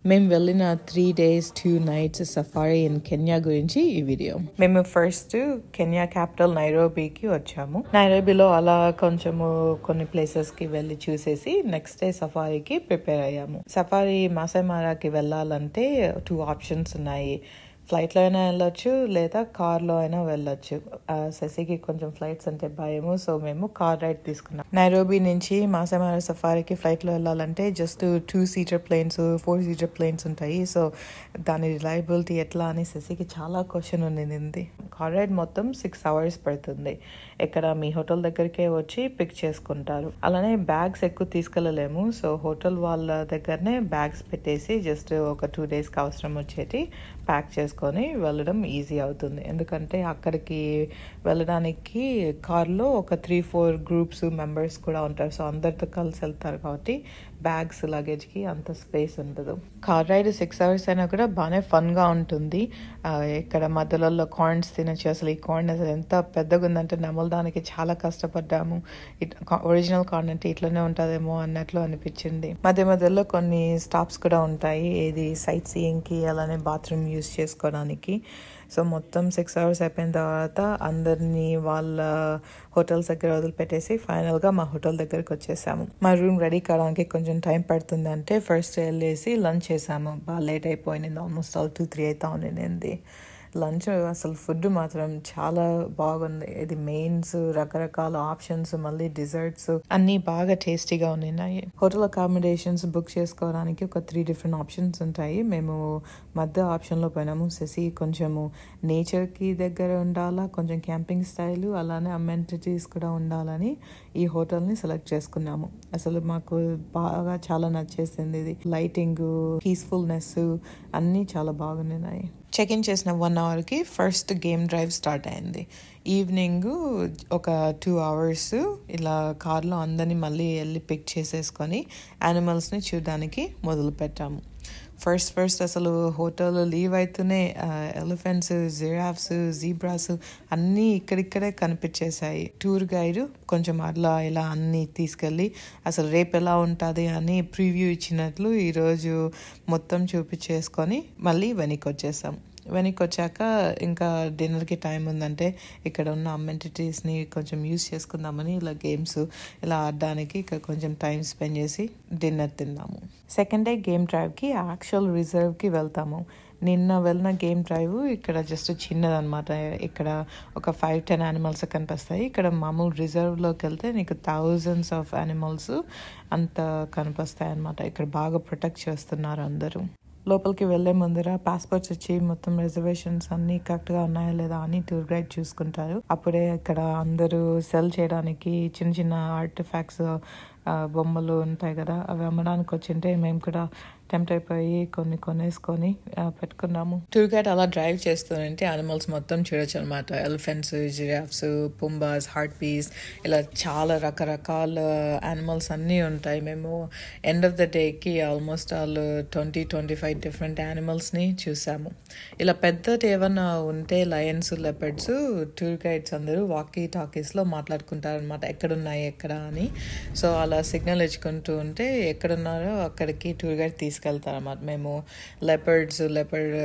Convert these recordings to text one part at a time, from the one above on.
మేము వెళ్ళిన three days two nights safari in Kenya గురించి ఈ వీడియో మేము ఫస్ట్ కెన్యా క్యాపిటల్ నైరోబీకి వచ్చాము నైరోబీలో అలా కొంచెము కొన్ని ప్లేసెస్ కి వెళ్ళి చూసేసి నెక్స్ట్ డే సఫారీకి ప్రిపేర్ అయ్యాము సఫారీ మాసైమారాకి వెళ్ళాలంటే టూ ఆప్షన్స్ ఉన్నాయి ఫ్లైట్లో అయినా వెళ్ళొచ్చు లేదా కార్లో అయినా వెళ్ళొచ్చు ఆ, శశికి కొంచెం ఫ్లైట్స్ అంటే భయము సో మేము కార్ రైడ్ తీసుకున్నాం నైరోబీ నుంచి మాసమార సఫారీకి ఫ్లైట్లో వెళ్ళాలంటే just two seater planes four seater planes ఉంటాయి సో దాని రిలయబిలిటీ ఎట్లా అని శశికి చాలా క్వశ్చన్ ఉండింది కార్ రైడ్ మొత్తం సిక్స్ అవర్స్ పడుతుంది ఇక్కడ మీ హోటల్ దగ్గరికే వచ్చి పిక్ చేసుకుంటారు అలానే బ్యాగ్స్ ఎక్కువ తీసుకెళ్ళలేము సో హోటల్ వాళ్ళ దగ్గరనే బ్యాగ్స్ పెట్టేసి జస్ట్ ఒక టూ డేస్కి అవసరం వచ్చేటి ప్యాక్ చేసుకొని వెళ్ళడం ఈజీ అవుతుంది ఎందుకంటే అక్కడికి వెళ్ళడానికి కార్లో ఒక త్రీ ఫోర్ గ్రూప్స్ మెంబర్స్ కూడా ఉంటారు సో అందరితో కలిసి వెళ్తారు కాబట్టి బ్యాగ్స్ లగేజ్కి అంత స్పేస్ ఉండదు కార్ రైడ్ సిక్స్ అవర్స్ అయినా కూడా బాగానే ఫన్గా ఉంటుంది ఆ, ఇక్కడ మధ్యలో కార్న్స్ తినచ్చు అసలు ఈ కార్న్ అసలు ఎంత పెద్దగా ఉందంటే నమలడానికి చాలా కష్టపడ్డాము ఒరిజినల్ కార్న్ అంటే ఇట్లనే ఉంటుందేమో అన్నట్లు అనిపించింది మధ్య మధ్యలో కొన్ని స్టాప్స్ కూడా ఉంటాయి ఏది సైట్ సీయింగ్కి అలానే బాత్రూమ్ యూస్ చేసుకోవడానికి సో మొత్తం సిక్స్ అవర్స్ అయిపోయిన తర్వాత అందరినీ వాళ్ళ హోటల్స్ దగ్గర వదిలిపెట్టేసి ఫైనల్గా మా హోటల్ దగ్గరికి వచ్చేసాము మా రూమ్ రెడీ కావడానికి కొంచెం టైం పడుతుంది అంటే ఫస్ట్ వెళ్ళేసి లంచ్ చేసాము బాగా లేట్ అయిపోయింది ఆల్మోస్ట్ ఆల్ టూ త్రీ అవుతా ఉండింది లంచ్ అసలు ఫుడ్ మాత్రం చాలా బాగుంది ఇది మెయిన్స్ రకరకాల ఆప్షన్స్ మళ్ళీ డిజర్ట్స్ అన్ని బాగా టేస్టీగా ఉన్నాయి హోటల్ అకామిడేషన్స్ బుక్ చేసుకోవడానికి ఒక త్రీ డిఫరెంట్ ఆప్షన్స్ ఉంటాయి మేము మధ్య ఆప్షన్లో పోయినాము శశి కొంచెము నేచర్కి దగ్గర ఉండాలా కొంచెం క్యాంపింగ్ స్టైల్ అలానే అమెంటిటీస్ కూడా ఉండాలని ఈ హోటల్ని సెలెక్ట్ చేసుకున్నాము అసలు మాకు బాగా చాలా నచ్చేసింది ఇది లైటింగ్ పీస్ఫుల్నెస్ అన్నీ చాలా బాగున్నాయి చెక్ ఇన్ చేసిన వన్ అవర్కి ఫస్ట్ గేమ్ డ్రైవ్ స్టార్ట్ అయింది ఈవినింగ్ ఒక టూ అవర్స్ ఇలా కార్లో అందరినీ మళ్ళీ వెళ్ళి పిక్ చేసేసుకొని యానిమల్స్ని చూడడానికి మొదలు పెట్టాము ఫస్ట్ ఫస్ట్ అసలు హోటల్ లీవ్ అవుతూనే ఎలిఫెంట్స్ జిరాఫ్స్ జీబ్రాస్ అన్నీ ఇక్కడిక్కడే కనిపించేశాయి టూర్ గైడ్ కొంచెం అట్లా ఇలా అన్నీ తీసుకెళ్ళి అసలు రేపు ఎలా ఉంటుంది అని ప్రివ్యూ ఇచ్చినట్లు ఈరోజు మొత్తం చూపించేసుకొని మళ్ళీ వెనక్కి వచ్చేసాం వెనక్కి వచ్చాక ఇంకా డిన్నర్కి టైం ఉందంటే ఇక్కడ ఉన్న అమ్యూనిటీస్ని కొంచెం యూస్ చేసుకుందామని ఇలా గేమ్స్ ఇలా ఆడడానికి ఇక్కడ కొంచెం టైం స్పెండ్ చేసి డిన్నర్ తిన్నాము సెకండ్ డే గేమ్ డ్రైవ్కి యాక్చువల్ రిజర్వ్కి వెళ్తాము నిన్న వెళ్ళిన గేమ్ డ్రైవ్ ఇక్కడ జస్ట్ చిన్నదనమాట ఇక్కడ ఒక ఫైవ్ టెన్ యానిమల్స్ కనిపిస్తాయి ఇక్కడ మామూలు రిజర్వ్లోకి వెళ్తే నీకు థౌజండ్స్ ఆఫ్ యానిమల్స్ అంత కనిపిస్తాయి అనమాట ఇక్కడ బాగా ప్రొటెక్ట్ చేస్తున్నారు అందరూ లోపలికి వెళ్లే ముందర పాస్పోర్ట్స్ వచ్చి మొత్తం రిజర్వేషన్స్ అన్ని కరెక్ట్ గా ఉన్నాయా లేదా అని టూర్ గైడ్ చూసుకుంటారు అప్పుడే ఇక్కడ అందరూ సెల్ చేయడానికి చిన్న చిన్న ఆర్ట్ ఫ్యాక్ట్స్ బొమ్మలు ఉంటాయి కదా అవి అమ్మడానికి వచ్చింటే మేము కూడా టెంప్ట్ అయిపోయి కొన్ని కొనేసుకొని ఆ, పెట్టుకున్నాము టూర్ గైడ్ అలా డ్రైవ్ చేస్తుంటే యానిమల్స్ మొత్తం చూడొచ్చు అనమాట elephants giraffes pumbaas hartebeest ఇలా చాలా రకరకాల యానిమల్స్ అన్నీ ఉంటాయి మేము ఎండ్ ఆఫ్ ద డేకి almost all twenty twenty five different యానిమల్స్ని చూసాము ఇలా పెద్దది ఏమన్నా ఉంటే లయన్స్ లెపర్డ్స్ టూర్ గైడ్స్ అందరూ వాకీ టాకీస్లో మాట్లాడుకుంటారనమాట ఎక్కడున్నాయి ఎక్కడ అని సో అలా సిగ్నల్ ఇచ్చుకుంటూ ఉంటే ఎక్కడున్నారో అక్కడికి టూర్ గైడ్ తీసుకెళ్తారన్నమాట మేము లెపర్డ్స్ లెపర్డ్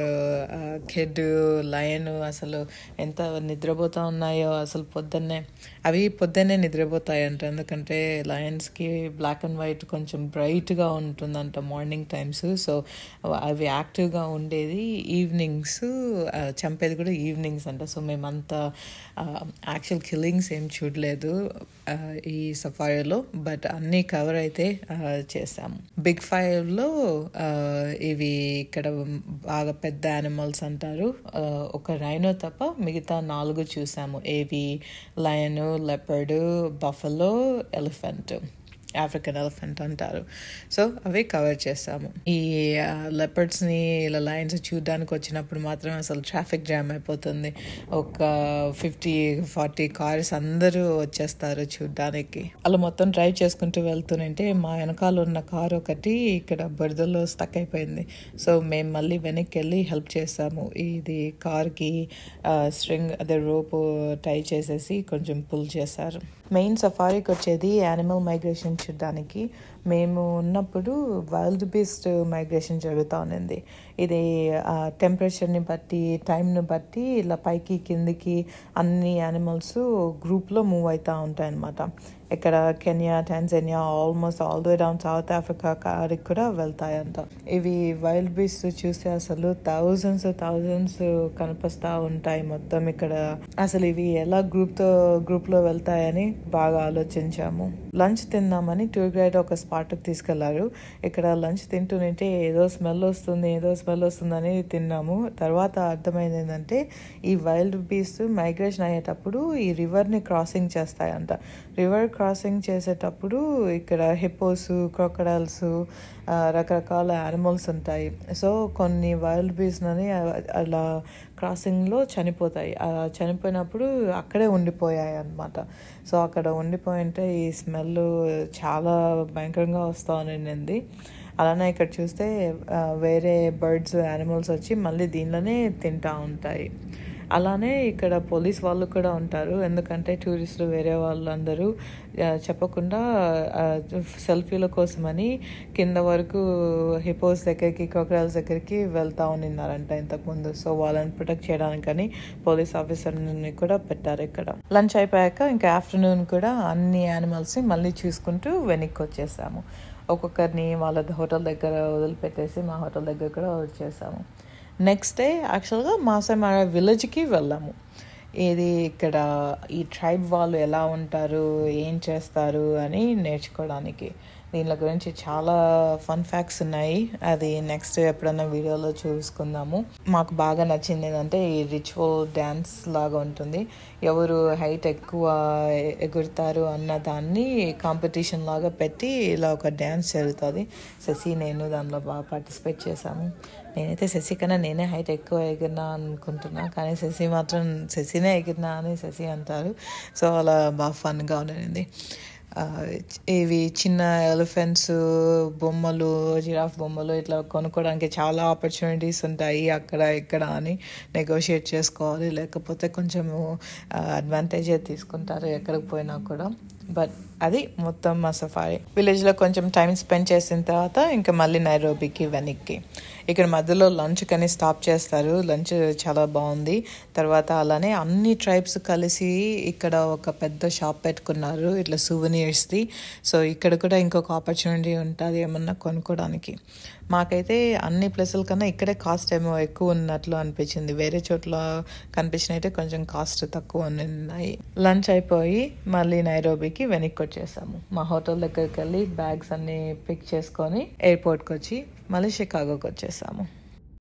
కిడ్ లయన్ అసలు ఎంత నిద్రపోతా ఉన్నాయో అసలు పొద్దున్నే అవి పొద్దున్నే నిద్రపోతాయి అంట ఎందుకంటే లయన్స్కి బ్లాక్ అండ్ వైట్ కొంచెం బ్రైట్గా ఉంటుందంట మార్నింగ్ టైమ్స్ సో అవి యాక్టివ్గా ఉండేది ఈవినింగ్స్ చంపేది కూడా ఈవినింగ్స్ అంట సో మేమంతా యాక్చువల్ కిల్లింగ్స్ ఏం చూడలేదు ఆ, ఈ సఫారీలో బట్ అన్నీ కవర్ అయితే ఆ, చేసాము బిగ్ ఫైవ్లో ఇవి ఇక్కడ బాగా పెద్ద యానిమల్స్ అంటారు ఆ, ఒక రైనో తప్ప మిగతా నాలుగు చూసాము ఏవి lion leopard buffalo elephant African elephant అంటారు సో అవి కవర్ చేస్తాము ఈ లెపర్డ్స్ని ఇలా లైన్స్ చూడడానికి వచ్చినప్పుడు మాత్రం అసలు ట్రాఫిక్ జామ్ అయిపోతుంది ఒక ఫిఫ్టీ ఫార్టీ కార్స్ అందరూ వచ్చేస్తారు చూడడానికి అలా మొత్తం డ్రైవ్ చేసుకుంటూ వెళ్తుంటే మా వెనకాల ఉన్న కార్ ఒకటి ఇక్కడ బురదలో స్టక్ అయిపోయింది సో మేము మళ్ళీ వెనక్కి వెళ్ళి హెల్ప్ చేస్తాము ఇది కార్కి స్ట్రింగ్ అదే రోప్ టై చేసేసి కొంచెం పుల్ చేశారు మెయిన్ సఫారీకి వచ్చేది యానిమల్ మైగ్రేషన్ చూడడానికి మేము ఉన్నప్పుడు వైల్డ్ బీస్ట్ మైగ్రేషన్ జరుగుతూ ఉన్నింది ఇది టెంపరేచర్ని బట్టి టైంని బట్టి ఇలా పైకి కిందికి అన్ని యానిమల్స్ గ్రూప్లో మూవ్ అవుతూ ఉంటాయి అన్నమాట ఇక్కడ Kenya Tanzania almost all the way down South Africa కాడికి కూడా వెళ్తాయంట ఇవి వైల్డ్ బీస్ట్ చూస్తే అసలు థౌజండ్స్ థౌజండ్స్ కనిపిస్తూ ఉంటాయి మొత్తం ఇక్కడ అసలు ఇవి ఎలా గ్రూప్తో గ్రూప్లో వెళ్తాయని బాగా ఆలోచించాము లంచ్ తిందామని టూర్ గైడ్ ఒక స్పాట్కి తీసుకెళ్లారు ఇక్కడ లంచ్ తింటుంటే ఏదో స్మెల్ వస్తుంది ఏదో స్మెల్ వస్తుందని తిన్నాము తర్వాత అర్థమైంది ఏంటంటే ఈ వైల్డ్ బీస్ట్ మైగ్రేషన్ అయ్యేటప్పుడు ఈ రివర్ని క్రాసింగ్ చేస్తాయంట రివర్ క్రాసింగ్ చేసేటప్పుడు ఇక్కడ హిప్పోస్ క్రొకడైల్స్ రకరకాల యానిమల్స్ ఉంటాయి సో కొన్ని వైల్డ్ బీస్ని అలా క్రాసింగ్లో చనిపోతాయి ఆ చనిపోయినప్పుడు అక్కడే ఉండిపోయాయి అన్నమాట సో అక్కడ ఉండిపోయింటే ఈ స్మెల్ చాలా భయంకరంగా వస్తూ ఉండింది అలానే ఇక్కడ చూస్తే ఆ, వేరే బర్డ్స్ యానిమల్స్ వచ్చి మళ్ళీ దీనిలోనే తింటూ ఉంటాయి అలానే ఇక్కడ పోలీస్ వాళ్ళు కూడా ఉంటారు ఎందుకంటే టూరిస్టులు వేరే వాళ్ళందరూ ఆ, చెప్పకుండా ఆ, సెల్ఫీల కోసమని కింద వరకు హిపోస్ దగ్గరికి క్రొకరైల్స్ దగ్గరికి వెళ్తా ఉన్నారంట ఇంతకుముందు సో వాళ్ళని ప్రొటెక్ట్ చేయడానికని పోలీస్ ఆఫీసర్ని కూడా పెట్టారు ఇక్కడ లంచ్ అయిపోయాక ఇంకా ఆఫ్టర్నూన్ కూడా అన్ని యానిమల్స్ని మళ్ళీ చూసుకుంటూ వెనక్కి వచ్చేసాము ఒక్కొక్కరిని వాళ్ళ హోటల్ దగ్గర వదిలిపెట్టేసి మా హోటల్ దగ్గర కూడా వచ్చేసాము నెక్స్ట్ డే యాక్చువల్గా మాసమార విలేజ్కి వెళ్ళాము ఇది ఇక్కడ ఈ ట్రైబ్ వాళ్ళు ఎలా ఉంటారు ఏం చేస్తారు అని నేర్చుకోవడానికి దీనిల గురించి చాలా ఫన్ ఫ్యాక్ట్స్ ఉన్నాయి అది నెక్స్ట్ ఎప్పుడన్నా వీడియోలో చూసుకుందాము మాకు బాగా నచ్చింది ఏంటంటే ఈ రిచువల్ డ్యాన్స్ లాగా ఉంటుంది ఎవరు హైట్ ఎక్కువ ఎగురుతారు అన్న దాన్ని కాంపిటీషన్ లాగా పెట్టి ఇలా ఒక డ్యాన్స్ జరుగుతుంది శశి నేను దానిలో బాగా పార్టిసిపేట్ చేశాము నేనైతే శశి కన్నా నేనే హైట్ ఎక్కువ ఎగిరినా అనుకుంటున్నా కానీ శశి మాత్రం శశినే ఎగిరినా అని శశి అంటారు సో అలా బాగా ఫన్గా ఉండింది ఆ, ఇవి చిన్న ఎలిఫెంట్స్ బొమ్మలు జిరాఫ్ బొమ్మలు ఇట్లా కొనుక్కోవడానికి చాలా ఆపర్చునిటీస్ ఉంటాయి అక్కడ ఇక్కడ అని నెగోషియేట్ చేసుకోవాలి లేకపోతే కొంచెము అడ్వాంటేజ్ తీసుకుంటారు ఎక్కడికి పోయినా కూడా బట్ అది మొత్తం మా సఫారీ విలేజ్లో కొంచెం టైం స్పెండ్ చేసిన తర్వాత ఇంకా మళ్ళీ నైరోబీకి వెనక్కి ఇక్కడ మధ్యలో లంచ్ కని స్టాప్ చేస్తారు లంచ్ చాలా బాగుంది తర్వాత అలానే అన్ని ట్రైబ్స్ కలిసి ఇక్కడ ఒక పెద్ద షాప్ పెట్టుకున్నారు ఇట్లా సూవెనీర్స్ది సో ఇక్కడ కూడా ఇంకొక ఆపర్చునిటీ ఉంటుంది ఏమన్నా కొనుక్కోవడానికి మాకైతే అన్ని ప్లేసుల కన్నా ఇక్కడే కాస్ట్ ఏమో ఎక్కువ ఉన్నట్లు అనిపించింది వేరే చోట్ల కనిపించిన అయితే కొంచెం కాస్ట్ తక్కువ ఉన్నాయి లంచ్ అయిపోయి మళ్ళీ నైరోబీకి వెనక్కి వచ్చేసాము మా హోటల్ దగ్గరికి వెళ్ళి బ్యాగ్స్ అన్ని పిక్ చేసుకొని ఎయిర్పోర్ట్కి వచ్చి మళ్ళీ షికాగోకి వచ్చేసాము